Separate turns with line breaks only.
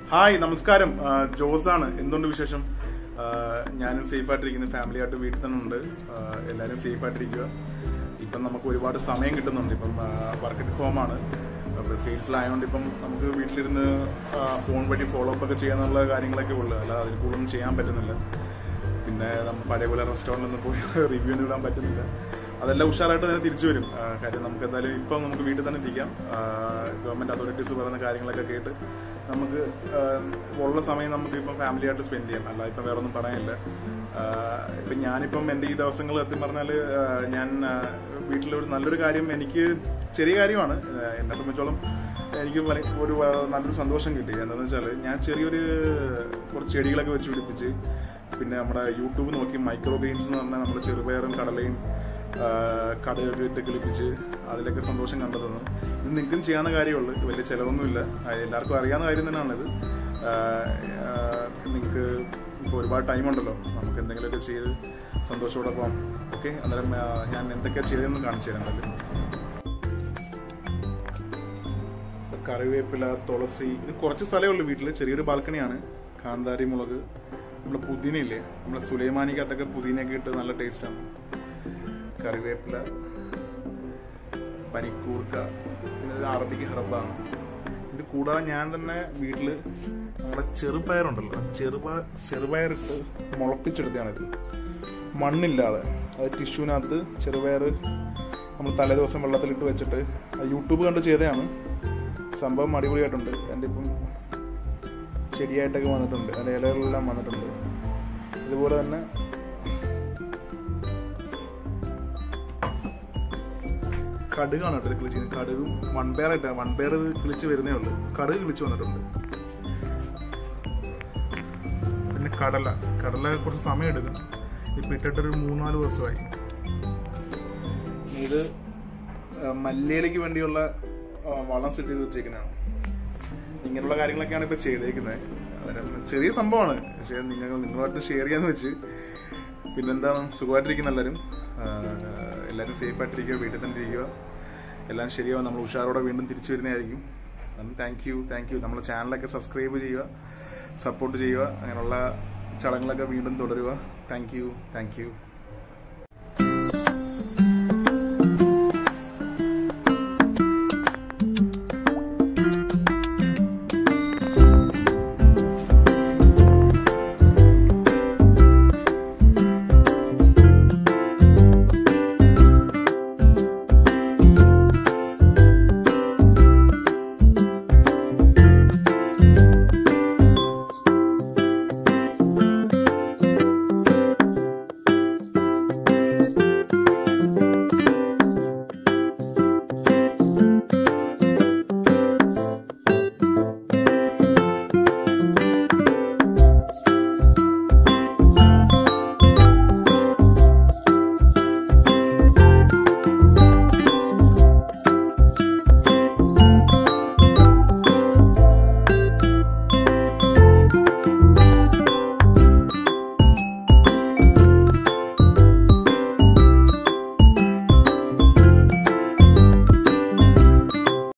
hi നമസ്കാരം ആ, ജോസാണ് എന്തുകൊണ്ട് വിശേഷം ആ, ഞാനും സേഫ് ആയിട്ടിരിക്കുന്നു ഫാമിലി ആയിട്ട് വീട്ടിൽ തന്നെ ഉണ്ട് ആ, എല്ലാവരും സേഫ് ആയിട്ടിരിക്കുക ഇപ്പം നമുക്ക് ഒരുപാട് സമയം കിട്ടുന്നുണ്ട് ഇപ്പം വർക്ക് അറ്റ് ഹോം ആണ് അപ്പോൾ സെയിൽസിലായതുകൊണ്ട് ഇപ്പം നമുക്ക് വീട്ടിലിരുന്ന് ആ, ഫോൺ വഴി ഫോളോ അപ്പ് ഒക്കെ ചെയ്യാന്നുള്ള കാര്യങ്ങളൊക്കെ ഉള്ളു അല്ല അതിൽ കൂടുതലൊന്നും ചെയ്യാൻ പറ്റുന്നില്ല പിന്നെ നമ്മൾ പഴയ പോലെ റെസ്റ്റോറൻറ്റിൽ പോയി റിവ്യൂ ഒന്നും ഇടാൻ പറ്റുന്നില്ല അതെല്ലാം ഉഷാറായിട്ട് തന്നെ തിരിച്ചു വരും ആ, കാര്യം നമുക്ക് എന്തായാലും ഇപ്പം നമുക്ക് വീട്ടിൽ തന്നെ ഇരിക്കാം ഗവൺമെന്റ് അതോറിറ്റീസ് പറയുന്ന കാര്യങ്ങളൊക്കെ കേട്ട് നമുക്ക് ആ, ഉള്ള സമയം നമുക്ക് ഇപ്പം ഫാമിലി ആയിട്ട് സ്പെൻഡ് ചെയ്യാം അല്ല ഇപ്പം വേറെ ഒന്നും പറയാനില്ല ആ, ഇപ്പം ഞാനിപ്പം എൻ്റെ ഈ ദിവസങ്ങൾ സത്യം പറഞ്ഞാൽ ഞാൻ ആ, വീട്ടിലൊരു നല്ലൊരു കാര്യം എനിക്ക് ചെറിയ കാര്യമാണ് ആ, എന്നെ സംബന്ധിച്ചോളം എനിക്ക് വളരെ ഒരു ആ, നല്ലൊരു സന്തോഷം കിട്ടി എന്താണെന്ന് വെച്ചാൽ ഞാൻ ചെറിയൊരു കുറച്ച് ചെടികളൊക്കെ വെച്ച് പിടിപ്പിച്ച് പിന്നെ നമ്മുടെ യൂട്യൂബ് നോക്കി മൈക്രോ ഗ്രീൻസ് എന്ന് പറഞ്ഞാൽ നമ്മുടെ ചെറുപയറും കടലയും ആ, കടയൊക്കെ ഇട്ട് കിളിപ്പിച്ച് അതിലൊക്കെ സന്തോഷം കണ്ടെത്തുന്നു ഇത് നിങ്ങൾക്കും ചെയ്യാവുന്ന കാര്യമുള്ളൂ ഇത് വലിയ ചിലവൊന്നുമില്ല ആ, എല്ലാവർക്കും അറിയാവുന്ന കാര്യം തന്നെയാണിത് നിങ്ങൾക്ക് ഇപ്പോൾ ഒരുപാട് ടൈം ഉണ്ടല്ലോ നമുക്ക് എന്തെങ്കിലുമൊക്കെ ചെയ്ത് സന്തോഷത്തോടെ പോകാം ഓക്കെ അന്നേരം ആ, ഞാൻ എന്തൊക്കെയാണ് ചെയ്തതെന്ന് കാണിച്ചു തരാം അതിൽ കറിവേപ്പില തുളസി ഇത് കുറച്ച് സ്ഥലമേ ഉള്ളൂ വീട്ടിൽ ചെറിയൊരു ബാൽക്കണിയാണ് കാന്താരി മുളക് നമ്മുടെ പുതിനയില്ലേ നമ്മുടെ സുലൈമാനിക്കകത്തൊക്കെ പുതിനയൊക്കെ ഇട്ട് നല്ല ടേസ്റ്റാണ് കറിവേപ്പില പനിക്കൂർക്ക പിന്നെ ഇത് അറബിക്ക് ഹെർബാണ് ഇത് കൂടാതെ ഞാൻ തന്നെ വീട്ടിൽ നമ്മുടെ ചെറുപയറുണ്ടല്ലോ ചെറുപയർ ചെറുപയറിട്ട് മുളപ്പിച്ചെടുത്തതാണിത് മണ്ണില്ലാതെ അത് ടിഷ്യൂവിനകത്ത് ചെറുപയർ നമ്മൾ തലേദിവസം വെള്ളത്തിലിട്ട് വെച്ചിട്ട് അത് യൂട്യൂബ് കണ്ട് ചെയ്തതാണ് സംഭവം അടിപൊളിയായിട്ടുണ്ട് എൻ്റെ ഇപ്പം ചെടിയായിട്ടൊക്കെ വന്നിട്ടുണ്ട് അതിൻ്റെ ഇലകളെല്ലാം വന്നിട്ടുണ്ട് ഇതുപോലെ തന്നെ കടുകാണ് കേട്ടോ ഇത് കിളിച്ച് കടുകും വൺ പെയർ ആയിട്ട് വൺ പെയർ കിളിച്ച് വരുന്നേ ഉള്ളൂ കടുക് കിളിച്ച് വന്നിട്ടുണ്ട് പിന്നെ കടല കടല കുറച്ച് സമയം എടുക്കും ഇപ്പം ഇട്ടിട്ടൊരു മൂന്നാല് ദിവസമായി ഇത് ആ, മല്ലിയിലേക്ക് വേണ്ടിയുള്ള ആ, വളം സെറ്റ് ചെയ്ത് വെച്ചേക്കുന്നതാണ് ഇങ്ങനെയുള്ള കാര്യങ്ങളൊക്കെയാണ് ഇപ്പൊ ചെയ്തേക്കുന്നത് അന്നേരം ചെറിയ സംഭവമാണ് പക്ഷെ നിങ്ങൾ നിങ്ങളുമായിട്ട് ഷെയർ ചെയ്യാന്ന് വെച്ച് പിന്നെന്താണ് സുഖമായിട്ടിരിക്കുന്ന എല്ലാവരും ആ, എല്ലാവരും സേഫ് ആയിട്ടിരിക്കുക വീട്ടിൽ തന്നെ ഇരിക്കുക എല്ലാം ശരിയാവും നമ്മൾ ഉഷാറോടെ വീണ്ടും തിരിച്ചു വരുന്നതായിരിക്കും താങ്ക് യു താങ്ക് യു നമ്മുടെ ചാനലൊക്കെ സബ്സ്ക്രൈബ് ചെയ്യുക സപ്പോർട്ട് ചെയ്യുക അങ്ങനെയുള്ള ചടങ്ങുകളൊക്കെ വീണ്ടും തുടരുക താങ്ക് യു താങ്ക് യു